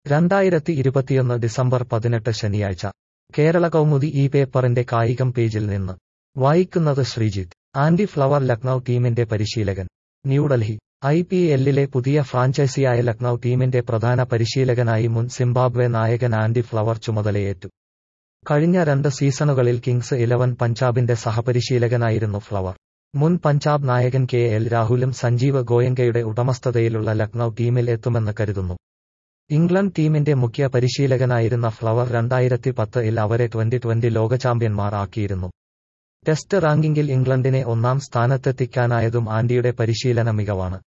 രണ്ടായിരത്തി ഇരുപത്തിയൊന്ന് ഡിസംബർ പതിനെട്ട് ശനിയാഴ്ച കേരള കൗമുദി ഈ പേപ്പറിന്റെ കായികം പേജിൽ നിന്ന് വായിക്കുന്നത് ശ്രീജിത്ത് ആൻഡി ഫ്ലവർ ലക്നൌ ടീമിന്റെ പരിശീലകൻ ന്യൂഡൽഹി ഐ പി എല്ലിലെ പുതിയ ഫ്രാഞ്ചൈസിയായ ലക്നൌ ടീമിന്റെ പ്രധാന പരിശീലകനായി മുൻ സിംബാബ്വെ നായകൻ ആൻഡി ഫ്ലവർ ചുമതലയേറ്റു കഴിഞ്ഞ രണ്ട് സീസണുകളിൽ കിങ്സ് ഇലവൻ പഞ്ചാബിന്റെ സഹപരിശീലകനായിരുന്നു ഫ്ലവർ മുൻ പഞ്ചാബ് നായകൻ കെ എൽ രാഹുലും സഞ്ജീവ് ഗോയങ്കയുടെ ഉടമസ്ഥതയിലുള്ള ലക്നൌ ടീമിൽ എത്തുമെന്ന് കരുതുന്നു ഇംഗ്ലണ്ട് ടീമിന്റെ മുഖ്യ പരിശീലകനായിരുന്ന ഫ്ലവർ രണ്ടായിരത്തി പത്തിൽ അവരെ ട്വന്റി ട്വന്റി ലോക ചാമ്പ്യന്മാർ ആക്കിയിരുന്നു ടെസ്റ്റ് റാങ്കിങ്ങിൽ ഇംഗ്ലണ്ടിനെ ഒന്നാം സ്ഥാനത്തെത്തിക്കാനായതും ആൻഡിയുടെ പരിശീലന മികവാണ്